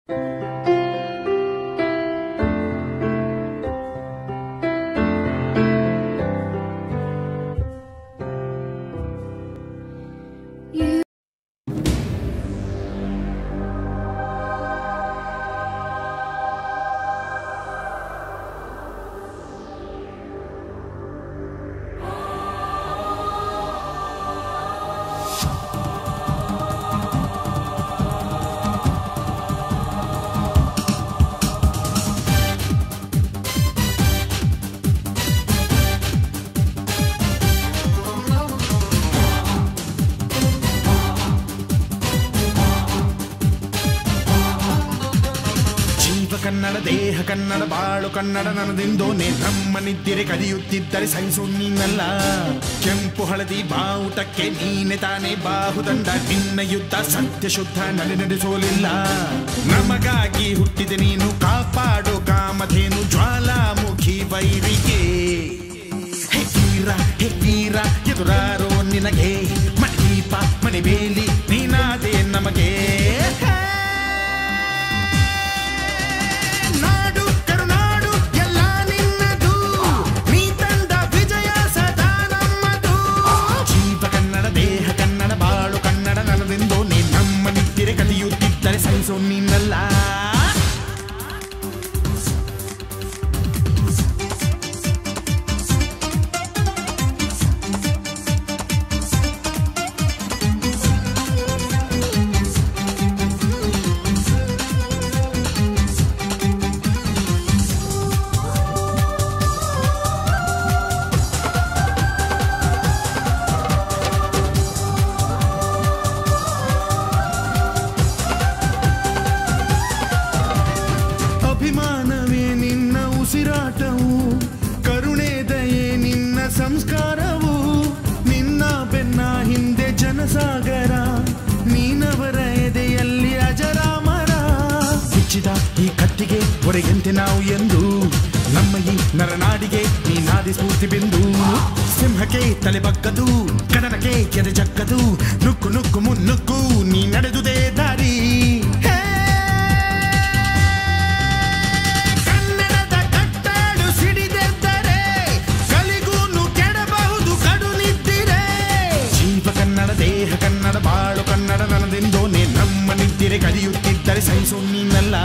ಜೀವ ಕನ್ನಡ ದೇಹ ಕನ್ನಡ ಬಾಳು ಕನ್ನಡ ನನದಿಂದೋನೆ ನಮ್ಮ ನಿದ್ದಿರೆ ಕದಿಯುತ್ತಿದ್ದರೆ ಸಹಿಸು ನೀನಲ್ಲ ಕೆಂಪು ಹಳದಿ ಬಾವುಟಕ್ಕೆ ನೀನೆ ತಾನೇ ಬಾಹುದಂಡ ನಿನ್ನ ಯುದ್ಧ ಸತ್ಯ ಶುದ್ಧ ನಡೆ ನಡೆಸೋಲಿಲ್ಲ ನಮಗಾಗಿ ಹುಟ್ಟಿದೆ ನೀನು ಕಾಪಾಡು ಕಾಮಧೇನು ಜ್ವಾಲಾಮುಖಿ ವೈರಿಗೆ ಹೇ ವೀರ ಹೇ ವೀರ ಎದುರಾರೋ ನಿನಗೆ ಮಣಿದೀಪ ಮಣಿಬೇಲಿ ನೀನಾದೆ ನಮಗೆ ನಾಡು ಕರುನಾಡು ಎಲ್ಲ ನಿನ್ನದು ನೀ ತಂದ ವಿಜಯ ಸದಾ ನಮ್ಮದು ಜೀವ ಕನ್ನಡ ದೇಹ ಕನ್ನಡ ಬಾಳು ಕನ್ನಡ ನನದೆಂದು ನೀ ನಮ್ಮ ನಿತ್ತಿರೆ ಕಲಿಯುತ್ತಿದ್ದರೆ ಸಹಿಸೋ ನೀನಲ್ಲ ಅಭಿಮಾನವೇ ನಿನ್ನ ಉಸಿರಾಟವು ಕರುಣೆ ದಯೆ ನಿನ್ನ ಸಂಸ್ಕಾರವು ನಿನ್ನ ಬೆನ್ನ ಹಿಂದೆ ಜನಸಾಗರ ನೀನವರ ಎದೆಯಲ್ಲಿ ಅಜರಾಮರ ಬಿಚ್ಚಿದ ಈ ಕತ್ತಿಗೆ ಹೊರೆಯಂತೆ ನಾವು ಎಂದು ನಮ್ಮ ಈ ನರನಾಡಿಗೆ ನೀನಾದಿ ಸ್ಫೂರ್ತಿ ಬಿಂದು ಸಿಂಹಕ್ಕೆ ತಲೆ ಬಗ್ಗದು ಕಡನಕ್ಕೆ ಕೆರೆ ಜಕ್ಕದು ನುಕ್ಕು ನುಕ್ಕು ಮುನ್ನುಕ್ಕು ನೀ ನಡೆದುದೇ ದಾರಿ ಹೇ ಕನ್ನಡದ ಕಟ್ಟಾಡು ಸಿಡಿದೆದ್ದರೆ ಕಲಿಗೂನು ಕೆಡಬಹುದು ಕಡು ನಿದ್ದಿರೆ ಜೀವ ಕನ್ನಡ ದೇಹ ಕನ್ನಡ ಬಾಳು ಕನ್ನಡ ನನದೆಂದೋನೆ ನಮ್ಮ ನಿದ್ದಿರೆ ಕಲಿಯುತ್ತಿದ್ದರೆ ಸಹಿಸು ನೀನಲ್ಲ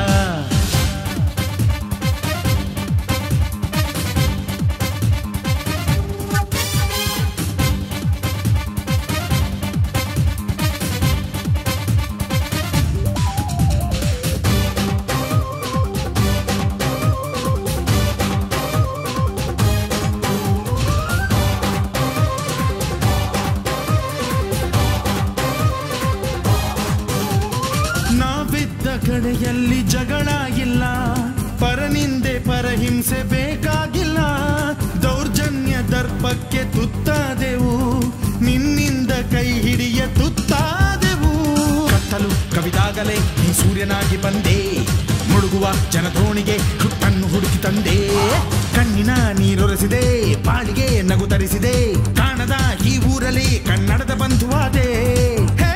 ನಾವಿದ್ದ ಕಡೆಯಲ್ಲಿ ಜಗಳ ಇಲ್ಲ ಪರನಿಂದೆ ಪರಹಿಂಸೆ ಬೇಕಾಗಿಲ್ಲ ದೌರ್ಜನ್ಯ ದರ್ಪಕ್ಕೆ ತುತ್ತಾದೆವು ನಿನ್ನಿಂದ ಕೈ ಹಿಡಿಯ ತುತ್ತಾದೆವು ಕತ್ತಲು ಕವಿದಾಗಲೇ ನೀ ಸೂರ್ಯನಾಗಿ ಬಂದೆ ಮುಳುಗುವ ಜನಧೋಣಿಗೆ ಹುಟ್ಟನ್ನು ಹುಡುಕಿ ತಂದೆ ಕಣ್ಣಿನ ನೀರೊರೆಸಿದೆ ಬಾಳಿಗೆ ನಗು ತರಿಸಿದೆ ಕಾಣದ ಈ ಊರಲ್ಲಿ ಕನ್ನಡದ ಬಂಧುವಾದೆ ಹೇ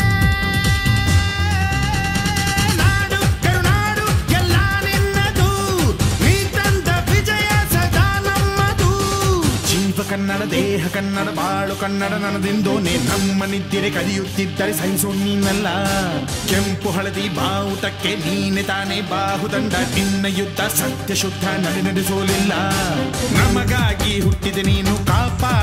ನಾಡು ಕರುನಾಡು ಎಲ್ಲ ನಿನ್ನದು ನೀ ತಂದ ವಿಜಯ ಸದಾ ನಮ್ಮದು ಜೀವ ಕನ್ನಡ ದೇಹ ಕನ್ನಡ ಬಾಳು ಕನ್ನಡ ನನದೆಂದೋನೆ ನಮ್ಮ ನಿದ್ದಿರೆ ಕಲಿಯುತ್ತಿದ್ದರೆ ಸಹಿಸು ನೀನಲ್ಲ ಕೆಂಪು ಹಳದಿ ಬಾವುಟಕ್ಕೆ ನೀನೆ ತಾನೇ ಬಾಹುದಂಡ ನಿನ್ನ ಯುದ್ಧ ಸತ್ಯ ಶುದ್ಧ ನಡೆ ನಡೆಸೋಲಿಲ್ಲ ನಮಗಾಗಿ ಹುಟ್ಟಿದೆ ನೀನು ಕಾಪಾ